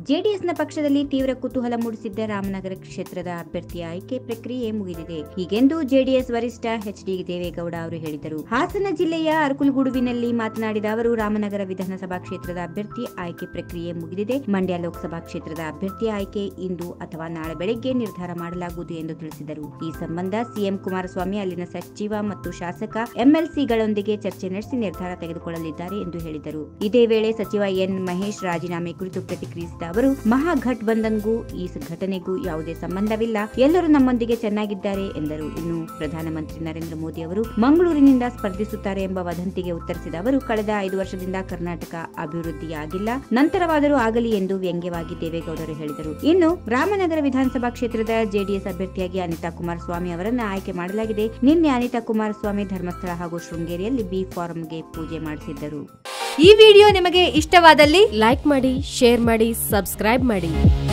ಜೆಡಿಎಸ್ನ ಪಕ್ಷದಲ್ಲಿ ತೀವ್ರ ಕುತೂಹಲ ಮೂಡಿಸಿದ್ದ ರಾಮನಗರ ಕ್ಷೇತ್ರದ ಅಭ್ಯರ್ಥಿ ಆಯ್ಕೆ ಪ್ರಕ್ರಿಯೆ ಮುಗಿದಿದೆ ಹೀಗೆಂದು ಜೆಡಿಎಸ್ ವರಿಷ್ಠ ಎಚ್ ಡಿ ದೇವೇಗೌಡ ಅವರು ಹೇಳಿದರು ಹಾಸನ ಜಿಲ್ಲೆಯ ಅರಕುಲಗೂಡುವಿನಲ್ಲಿ ಮಾತನಾಡಿದ ಅವರು ರಾಮನಗರ ವಿಧಾನಸಭಾ ಕ್ಷೇತ್ರದ ಅಭ್ಯರ್ಥಿ ಆಯ್ಕೆ ಪ್ರಕ್ರಿಯೆ ಮುಗಿದಿದೆ ಮಂಡ್ಯ ಲೋಕಸಭಾ ಕ್ಷೇತ್ರದ ಅಭ್ಯರ್ಥಿ ಆಯ್ಕೆ ಇಂದು ಅಥವಾ ನಾಳೆ ಬೆಳಗ್ಗೆ ನಿರ್ಧಾರ ಮಾಡಲಾಗುವುದು ಎಂದು ತಿಳಿಸಿದರು ಈ ಸಂಬಂಧ ಸಿಎಂ ಕುಮಾರಸ್ವಾಮಿ ಅಲ್ಲಿನ ಸಚಿವ ಮತ್ತು ಶಾಸಕ ಎಂಎಲ್ಸಿಗಳೊಂದಿಗೆ ಚರ್ಚೆ ನಡೆಸಿ ನಿರ್ಧಾರ ತೆಗೆದುಕೊಳ್ಳಲಿದ್ದಾರೆ ಎಂದು ಹೇಳಿದರು ಇದೇ ವೇಳೆ ಸಚಿವ ಎನ್ ಮಹೇಶ್ ರಾಜೀನಾಮೆ ಕುರಿತು ಪ್ರತಿಕ್ರಿಯಿಸಿದ ಅವರು ಮಹಾಗಠಬಂಧನ್ಗೂ ಈ ಘಟನೆಗೂ ಯಾವುದೇ ಸಂಬಂಧವಿಲ್ಲ ಎಲ್ಲರೂ ನಮ್ಮೊಂದಿಗೆ ಚೆನ್ನಾಗಿದ್ದಾರೆ ಎಂದರು ಇನ್ನು ಪ್ರಧಾನಮಂತ್ರಿ ನರೇಂದ್ರ ಮೋದಿ ಅವರು ಮಂಗಳೂರಿನಿಂದ ಸ್ಪರ್ಧಿಸುತ್ತಾರೆ ಎಂಬ ವದಂತಿಗೆ ಉತ್ತರಿಸಿದ ಅವರು ಕಳೆದ ಐದು ವರ್ಷದಿಂದ ಕರ್ನಾಟಕ ಅಭಿವೃದ್ಧಿಯಾಗಿಲ್ಲ ನಂತರವಾದರೂ ಆಗಲಿ ಎಂದು ವ್ಯಂಗ್ಯವಾಗಿ ದೇವೇಗೌಡರು ಹೇಳಿದರು ಇನ್ನು ರಾಮನಗರ ವಿಧಾನಸಭಾ ಕ್ಷೇತ್ರದ ಜೆಡಿಎಸ್ ಅಭ್ಯರ್ಥಿಯಾಗಿ ಅನಿತಾ ಕುಮಾರಸ್ವಾಮಿ ಅವರನ್ನ ಆಯ್ಕೆ ಮಾಡಲಾಗಿದೆ ನಿನ್ನೆ ಅನಿತಾ ಕುಮಾರಸ್ವಾಮಿ ಧರ್ಮಸ್ಥಳ ಹಾಗೂ ಶೃಂಗೇರಿಯಲ್ಲಿ ಬಿ ಫಾರಂಗೆ ಪೂಜೆ ಮಾಡಿಸಿದ್ದರು ಈ ವಿಡಿಯೋ ನಿಮಗೆ ಇಷ್ಟವಾದಲ್ಲಿ ಲೈಕ್ ಮಾಡಿ ಶೇರ್ ಮಾಡಿ ಸಬ್ಸ್ಕ್ರೈಬ್ ಮಾಡಿ